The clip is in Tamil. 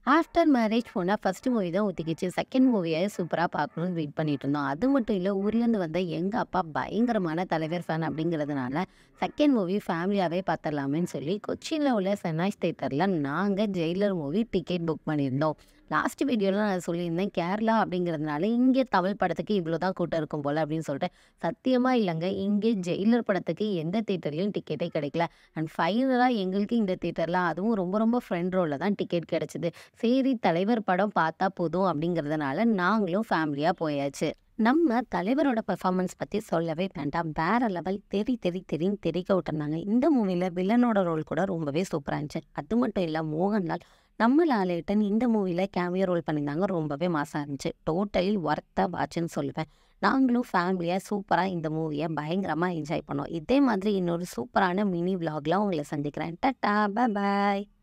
ஆஃப்டர் மேரேஜ் போனால் ஃபஸ்ட்டு மூவி தான் ஒத்திக்கிச்சு செகண்ட் மூவியை சூப்பராக பார்க்கணும்னு வெயிட் பண்ணிட்டு இருந்தோம் அது மட்டும் இல்லை ஊர்லேருந்து வந்த எங்கள் அப்பா பயங்கரமான தலைவர் ஃபேன் அப்படிங்கிறதுனால செகண்ட் மூவி ஃபேமிலியாகவே பார்த்துடலாமேன்னு சொல்லி கொச்சியில் உள்ள சென்னாய்ஸ் தேட்டரில் நாங்கள் ஜெயிலர் மூவி டிக்கெட் புக் பண்ணியிருந்தோம் லாஸ்ட் வீடியோவில் நான் சொல்லியிருந்தேன் கேரளா அப்படிங்கிறதுனால இங்கே தமிழ் படத்துக்கு இவ்வளோ தான் கூட்டம் இருக்கும் போல் அப்படின்னு சொல்லிட்டு சத்தியமாக இல்லைங்க இங்கே ஜெயிலர் படத்துக்கு எந்த தேட்டர்லையும் டிக்கெட்டே கிடைக்கல அண்ட் ஃபைனலாக எங்களுக்கு இந்த தேட்டரில் அதுவும் ரொம்ப ரொம்ப ஃப்ரெண்ட் ரோலில் தான் டிக்கெட் கிடச்சிது சரி தலைவர் படம் பார்த்தா போதும் அப்படிங்கிறதுனால நாங்களும் ஃபேமிலியாக போயாச்சு நம்ம தலைவரோட பெர்ஃபார்மன்ஸ் பற்றி சொல்லவே வேண்டாம் வேற லெவல் தெரி தெரி தெரின்னு தெரிக்க விட்டுருந்தாங்க இந்த மூவியில் வில்லனோட ரோல் கூட ரொம்பவே சூப்பராக இருந்துச்சு அது மட்டும் இல்லை மோகன்லால் நம்ம லாலேட்டன் இந்த மூவியில் கேமியோ ரோல் பண்ணியிருந்தாங்க ரொம்பவே மாசாக இருந்துச்சு டோட்டலி ஒர்த்தாக வாட்சுன்னு சொல்லுவேன் நாங்களும் ஃபேமிலியாக சூப்பராக இந்த மூவியை பயங்கரமாக என்ஜாய் பண்ணோம் இதே மாதிரி இன்னொரு சூப்பரான மினி விலாக்லாம் உங்களை சந்திக்கிறேன் டட்டா பாய்